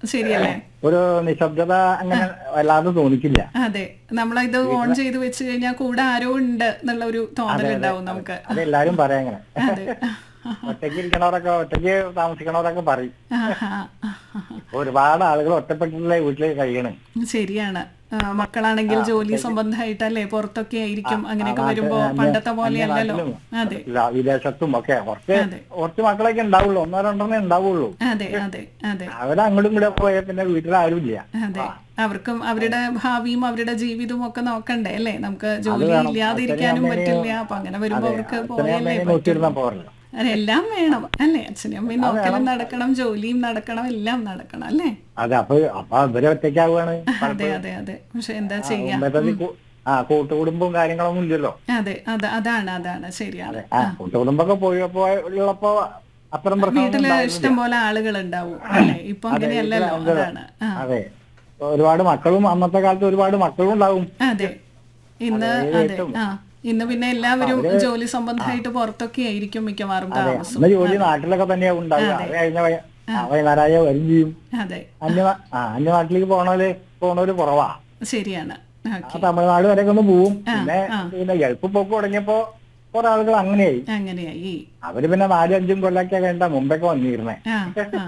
ശരിയല്ലേ ഒരു നിശബ്ദത അങ്ങനെ വല്ലാതെ തോന്നിക്കില്ല അതെ നമ്മളിത് ഓൺ ചെയ്ത് വെച്ച് കഴിഞ്ഞാൽ കൂടെ ആരോ ഉണ്ട് എന്നുള്ള ഒരു തോന്നൽ ഉണ്ടാവും നമുക്ക് അതെല്ലാരും പറയാം അങ്ങനെ അതെ ഒറ്റയ്ക്ക് ഇരിക്കണവരൊക്കെ ഒറ്റയ്ക്ക് താമസിക്കണവരൊക്കെ പറയും ആഹാ. ഒരുപാട് ആളുകൾ ഒറ്റപ്പെട്ടിട്ടുള്ള വീട്ടിൽ കഴിയണ് ശരിയാണ് ആ, മക്കളാണെങ്കിൽ ജോലി സംബന്ധമായിട്ടല്ലേ പുറത്തൊക്കെ ആയിരിക്കും അങ്ങനെയൊക്കെ വരുമ്പോ പണ്ടത്തെ പോലെ അല്ലല്ലോ അതെ ഇല്ല, വിദേശത്തും ഒക്കെ കുറച്ച് അതെ. കുറച്ച് മക്കളൊക്കെ ഉണ്ടാവുള്ളൂ ഒന്നോ രണ്ടെണ്ണേ ഉണ്ടാവുള്ളൂ അതെ അതെ അതെ അവരങ്ങോട്ടും കൂടെ പോയാൽ പിന്നെ വീട്ടിൽ ആരും ഇല്ല അതെ അവർക്കും അവരുടെ ഭാവിയും അവരുടെ ജീവിതവും ഒക്കെ നോക്കണ്ടേ അല്ലേ നമുക്ക് ജോലി വേണം. ഇല്ലാതിരിക്കാനും അച്ഛനെയും പറ്റില്ല അപ്പൊ അങ്ങനെ വരുമ്പോ അവർക്ക് അച്ഛനെ പോയല്ലേ അമ്മേനെ പറ്റുള്ളൂ നോക്കിയിരുന്നാ പോരല്ലോ അതെല്ലാം വേണം അല്ലേ അച്ഛനും അമ്മയും നോക്കലും നടക്കണം ജോലിയും നടക്കണം എല്ലാം നടക്കണം അല്ലേ അതെ അപ്പൊ അപ്പൊ അവര് ഒറ്റയ്ക്കാവുകയാണ് അതെ അതെ അതെ പക്ഷെ എന്താ ചെയ്യാ മുമ്പത്തെ കൂ- ആ കൂട്ടുകുടുംബവും കാര്യങ്ങളൊന്നും ഇല്ലല്ലോ അതെ അത് അതാണ് അതാണ് ശരിയാണ് ആ കൂട്ടുകുടുംബമൊക്കെ പോയപ്പോ ഉള്ളപ്പോ അത്തരം പ്രശ്നം വീട്ടില് ഇഷ്ടം പോലെ ആളുകൾ ഉണ്ടാവും അല്ലേ ഇപ്പൊ അങ്ങനെയല്ലല്ലോ അതാണ് ആ അതെ ഒരുപാട് മക്കളും അന്നത്തെ കാലത്ത് ഒരുപാട് മക്കളും ഉണ്ടാവും അതെ ഇന്ന് അതെ ആ ഇന്ന് പിന്നെ എല്ലാവരും ജോലി സംബന്ധമായിട്ട് പുറത്തൊക്കെ ആയിരിക്കും മിക്കവാറും താമസം അന്ന് ജോലി നാട്ടിലൊക്കെ തന്നെയാ ഉണ്ടാവുക അത് കഴിഞ്ഞ വൈ- ആ, വൈകുന്നേരമായ വരും ചെയ്യും അതെ അന്യ ആ അന്യ നാട്ടിലേക്ക് പോണവര് പോണവര് കുറവാ ശരിയാണ് ആ ഓക്കെ തമിഴ്നാട് വരെയൊക്കെ ഒന്ന് പോവും പിന്നെ പിന്നെ ഗൾഫ് പോക്ക് തുടങ്ങിയപ്പോ കുറെ ആളുകൾ അങ്ങനെയായി അങ്ങനെയായി അവര് പിന്നെ നാലും അഞ്ചും കൊല്ലൊക്കെ കഴിഞ്ഞ മുമ്പൊക്കെ വന്നിരുന്നേ ആ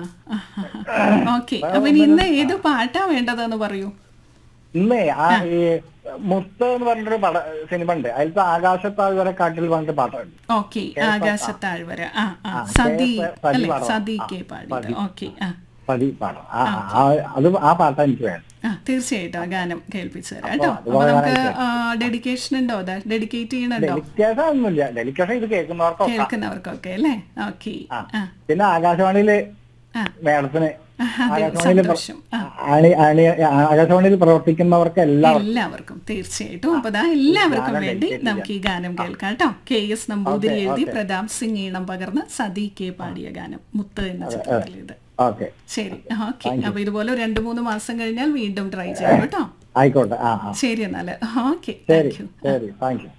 ഓക്കെ അപ്പൊ ഇനി ഇന്ന് ഏത് പാട്ടാ വേണ്ടതെന്ന് പറയൂ ഇന്നേ ആ ഈ മുത്ത് എന്ന് പറഞ്ഞൊരു പട സിനിമ ഉണ്ട് അതിലത്തെ ആകാശത്താഴ് വരെ കാട്ടിൽ പറഞ്ഞിട്ട് പാട്ടുണ്ട് ഓക്കെ ആകാശത്താഴ്വര ആ ആ സതി സതി അല്ലെ പാടണം. സതി ആ, കെ പാടിയത് ഓക്കെ ആ പതി പാടം ആ ആ, അത് ആ പാട്ടാ എനിക്ക് വേണം ആ തീർച്ചയായിട്ടും ആ ഗാനം കേൾപ്പിച്ചു തരാം കേട്ടോ അത് അപ്പൊ നമുക്ക് ഡെഡിക്കേഷൻ ഉണ്ടോ അതാ ഡെഡിക്കേറ്റ് ചെയ്യണുണ്ടോ ഡെലിക്കേഷൻ ഒന്നുമില്ല ഡെലിക്കേഷൻ ഇത് കേൾക്കുന്നവർക്കൊക്കെ കേൾക്കുന്നവർക്കൊക്കെ അല്ലേ ഓക്കെ ആ. ആ പിന്നെ ആകാശവാണിയില് ആ മേഡത്തിന് അതെ ആകാശവാണിയിൽ സന്തോഷം ആ അണി അണി ആകാശവാണിയിൽ പ്രവർത്തിക്കുന്നവർക്ക് എല്ലാം എല്ലാവർക്കും തീർച്ചയായിട്ടും അപ്പൊ ദാ എല്ലാവർക്കും വേണ്ടി നമുക്ക് ഈ ഗാനം കേൾക്കാം കേട്ടോ കെ എസ് നമ്പൂതിരി എഴുതി പ്രതാപ് സിംഗ് ഈണം പകർന്ന് സതി കെ പാടിയ ഗാനം മുത്ത് എന്ന ചിത്രത്തിൽ ഇത് ഓക്കെ ശരി ഓക്കെ അപ്പൊ ഇതുപോലെ ഒരു രണ്ടു മൂന്ന് മാസം കഴിഞ്ഞാൽ വീണ്ടും ട്രൈ ചെയ്യാം കേട്ടോ ആയിക്കോട്ടെ ആ ആ ശരി എന്നാല് ഓക്കെ ശരി താങ്ക് യു ശരി താങ്ക് യു